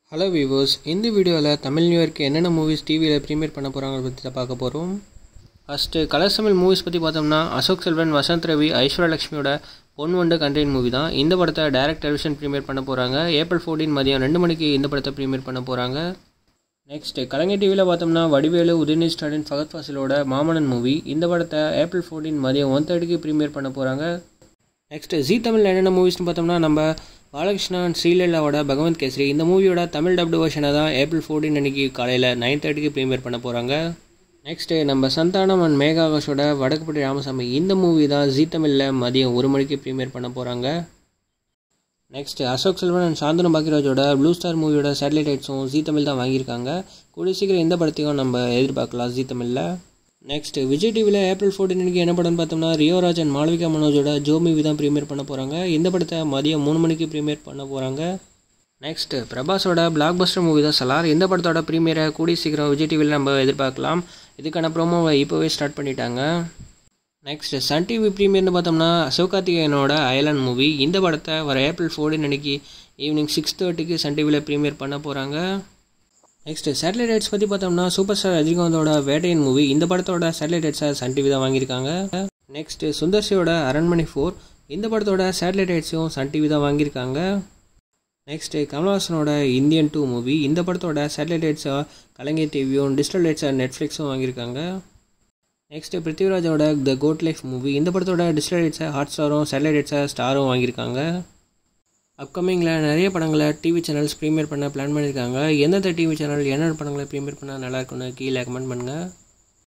hello viewers இந்த வீடியோவில் Tamil new இயர்க்கு என்னென்ன மூவிஸ் டிவியில் ப்ரீமியர் பண்ண போகிறாங்க பற்றி தான் பார்க்க போகிறோம் ஃபஸ்ட்டு கலர்ஸ் தமிழ் மூவிஸ் பற்றி பார்த்தோம்னா அசோக் செல்வன் வசந்த் ரவி ஐஸ்வர்யா லட்சுமியோட பொன் வண்டு கண்டெயின் மூவி தான் இந்த படத்தை டைரக்ட் டெலிவிஷன் ப்ரீமியர் பண்ண போகிறாங்க ஏப்ரல் ஃபோர்டீன் மதியம் ரெண்டு மணிக்கு இந்த படத்தை ப்ரீமியர் பண்ண போகிறாங்க நெக்ஸ்ட் கலைஞர் டிவியில் பார்த்தோம்னா வடிவேலு உதயநிதி ஸ்டாலின் ஃபகத் ஃபாசிலோட மாமனன் மூவி இந்த படத்தை ஏப்ரல் ஃபோர்டீன் மதியம் ஒன் தேர்ட்டிக்கு ப்ரீமியர் பண்ண போகிறாங்க நெக்ஸ்ட் ஜி தமிழில் என்னென்ன மூவிஸ்னு பார்த்தோம்னா நம்ம பாலகிருஷ்ணன் ஸ்ரீலல்லாவோட பகவந்த் கேசரி இந்த மூவியோட தமிழ் டப்டு வெர்ஷனை தான் ஏப்ரல் ஃபோர்டீன் அன்னைக்கு காலையில் நைன் தேர்ட்டிக்கு ப்ரீமியர் பண்ண போகிறாங்க நெக்ஸ்ட்டு நம்ம சந்தானம் அண்ட் மேகா ஆகாஷோட வடக்குப்பட்டி ராமசாமி இந்த மூவி தான் ஜி தமிழில் மதியம் ஒரு மணிக்கு ப்ரீமியர் பண்ண போகிறாங்க நெக்ஸ்ட் அசோக் செல்வன் அண்ட் சாந்தனு பாக்கியராஜோட ப்ளூ ஸ்டார் மூவியோட சேட்டலைட் ரைட்ஸும் ஜி தமிழ் தான் வாங்கியிருக்காங்க கூடிய சீக்கிரம் இந்த படத்தையும் நம்ம எதிர்பார்க்கலாம் ஜி தமிழில் நெக்ஸ்ட் விஜய் டிவியில் ஏப்ரல் ஃபோர்டீன் அன்றைக்கி என்ன படம்னு பார்த்தோம்னா ரியோராஜ் அண்ட் மாளவிகா மனோஜோட ஜோ மூவி தான் ப்ரீமியர் பண்ண போகிறாங்க இந்த படத்தை மதியம் மூணு மணிக்கு ப்ரீமியர் பண்ண போகிறாங்க நெக்ஸ்ட் பிரபாஸோட பிளாக் பஸ்டர் மூவி தான் சலார் இந்த படத்தோட ப்ரீமியரை கூடிய சீக்கிரம் விஜய் டிவியில் நம்ம எதிர்பார்க்கலாம் இதுக்கான ப்ரோமோவை இப்போவே ஸ்டார்ட் பண்ணிட்டாங்க நெக்ஸ்ட் சன் டிவி ப்ரீமியர்னு பார்த்தோம்னா சிவகார்த்திகேயனோட அயலான் மூவி இந்த படத்தை வர ஏப்ரல் ஃபோர்டீன் அன்னைக்கு ஈவினிங் சிக்ஸ் தேர்ட்டிக்கு சன் டிவியில் ப்ரீமியர் பண்ண போகிறாங்க நெக்ஸ்ட் சேட்டலைட் ரைட்ஸ் பற்றி பார்த்தோம்னா சூப்பர் ஸ்டார் ரஜினிகாந்தோட வேட்டையன் மூவி இந்த படத்தோட சேட்டலைட் ரைட்ஸை சன் டிவி தான் வாங்கியிருக்காங்க நெக்ஸ்ட் சுந்தர்சியோட அரண்மனை ஃபோர் இந்த படத்தோட சேட்டலைட் ரைட்ஸையும் சன் டிவி தான் வாங்கியிருக்காங்க நெக்ஸ்ட்டு கமல்ஹாசனோட இந்தியன் டூ மூவி இந்த படத்தோட சேட்டலைட் ரைட்ஸை கலைஞர் டிவியும் டிஜிட்டல் ரைட்ஸை நெட்ஃப்ளிக்ஸும் வாங்கியிருக்காங்க நெக்ஸ்ட்டு பிருத்திவிராஜோட த கோட் லைஃப் மூவி இந்த படத்தோட டிஜிட்டல் ரைட்ஸை ஹாட் ஸ்டாரும் சேட்டலைட் ரைட்ஸை ஸ்டாரும் வாங்கியிருக்காங்க அப்கமிங்கில் நிறைய படங்களை டிவி சேனல்ஸ் ப்ரீமியர் பண்ண பிளான் பண்ணியிருக்காங்க எந்தெந்த டிவி சேனல் என்னென்ன படங்களை ப்ரீமியர் பண்ணால் நல்லா இருக்குன்னு கீழே கமெண்ட் பண்ணுங்கள்